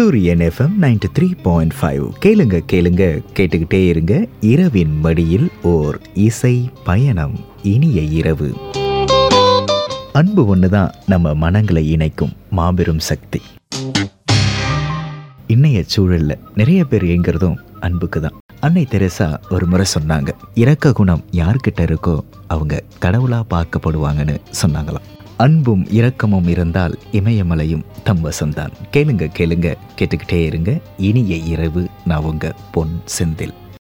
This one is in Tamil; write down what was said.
சூரியன் FM ninety three point five கேளுங்க கேளுங்க கேட்டுக்கிட்டே இருங்க இரவின் மடியில் ஓர் இசை பயணம் இனிய இரவு அன்பு ஒன்று தான் நம்ம மனங்களை இணைக்கும் மாபெரும் சக்தி இன்னைய சூழல்ல நிறைய பேர் எங்கிறதும் அன்புக்கு தான் அன்னை தெரசா ஒரு முறை சொன்னாங்க இரக்க குணம் யார்கிட்ட இருக்கோ அவங்க கடவுளா பார்க்கப்படுவாங்கன்னு சொன்னாங்களாம் அன்பும் இரக்கமும் இருந்தால் இமயமலையும் தம் வசம்தான் கேளுங்க கேளுங்க கேட்டுக்கிட்டே இருங்க இனிய இரவு நான் உங்க பொன் செந்தில்